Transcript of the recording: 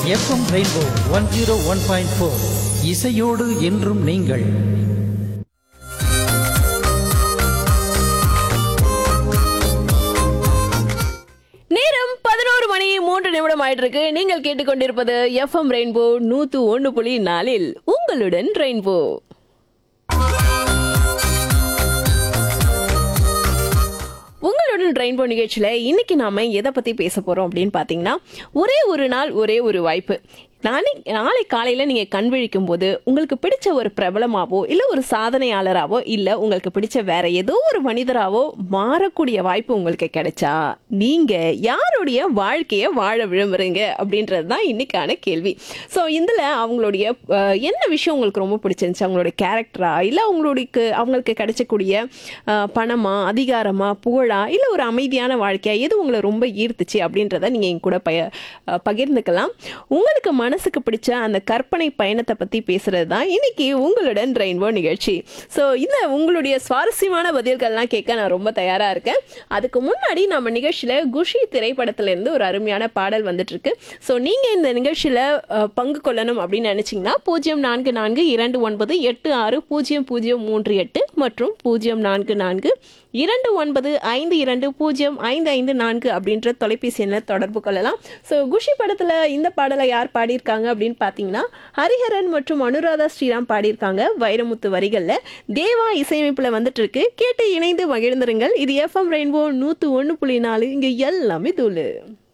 FM Rainbow one zero one point four இசையோடு என்றும் நீங்கள் நேரம் பதினோரு மணி மூன்று நிமிடம் ஆயிட்டு இருக்கு நீங்கள் கேட்டுக்கொண்டிருப்பது எஃப்எம் ரெயின்போ நூத்து ஒன்று புள்ளி நாலில் உங்களுடன் ரெயின்போ உங்களுடன் ரெயின்போ நிகழ்ச்சியில் இன்னைக்கு நாம எதை பத்தி பேச போறோம் அப்படின்னு பார்த்தீங்கன்னா ஒரே ஒரு நாள் ஒரே ஒரு வாய்ப்பு நாளை நாளை காலையில் நீங்கள் கண் விழிக்கும் போது உங்களுக்கு பிடிச்ச ஒரு பிரபலமாவோ இல்லை ஒரு சாதனையாளராவோ இல்லை உங்களுக்கு பிடிச்ச வேற ஏதோ ஒரு மனிதராவோ மாறக்கூடிய வாய்ப்பு உங்களுக்கு கிடைச்சா நீங்கள் யாருடைய வாழ்க்கையை வாழ விரும்புறீங்க அப்படின்றது தான் இன்னைக்கான கேள்வி ஸோ இதில் அவங்களுடைய அஹ், என்ன விஷயம் உங்களுக்கு ரொம்ப பிடிச்சிருந்துச்சு அவங்களுடைய கேரக்டரா இல்லை அவங்களுக்கு அவங்களுக்கு கிடைச்சக்கூடிய அஹ், பணமா அதிகாரமா புகழா இல்லை ஒரு அமைதியான வாழ்க்கையா எது உங்களை ரொம்ப ஈர்த்துச்சு அப்படின்றத நீங்கள் என் கூட பய அஹ், பகிர்ந்துக்கலாம் உங்களுக்கு மனசுக்கு பிடிச்ச அந்த கற்பனை பயணத்தை பற்றி பேசுறது தான் இன்னைக்கு உங்களுடன் ரெயின்போ நிகழ்ச்சி ஸோ இந்த உங்களுடைய சுவாரஸ்யமான பதில்கள்லாம் கேட்க நான் ரொம்ப தயாராக இருக்கேன் அதுக்கு முன்னாடி நம்ம நிகழ்ச்சியில் குஷி திரைப்படத்திலேருந்து ஒரு அருமையான பாடல் வந்துட்டு இருக்கு ஸோ நீங்கள் இந்த நிகழ்ச்சியில் பங்கு கொள்ளணும் அப்படின்னு நினச்சிங்கன்னா பூஜ்ஜியம் நான்கு நான்கு இரண்டு ஒன்பது எட்டு ஆறு பூஜ்ஜியம் பூஜ்ஜியம் மூன்று எட்டு மற்றும் பூஜ்ஜியம் நான்கு நான்கு இரண்டு ஒன்பது ஐந்து இரண்டு பூஜ்ஜியம் ஐந்து ஐந்து நான்கு அப்படின்ற தொலைபேசி எண்ணில் தொடர்பு கொள்ளலாம் ஸோ குஷி படத்தில் இந்த பாடலை யார் பாடியிருக்காங்க அப்படின்னு பார்த்தீங்கன்னா ஹரிஹரன் மற்றும் அனுராதா ஸ்ரீராம் பாடியிருக்காங்க வைரமுத்து வரிகளில் தேவா இசையமைப்பில் வந்துட்டு இருக்கு கேட்டு இணைந்து மகிழ்ந்திருங்கள் இது எஃப்எம் ரெயின்போ நூற்று ஒன்று புள்ளி நாலு இங்கே எல்லாமே தூளு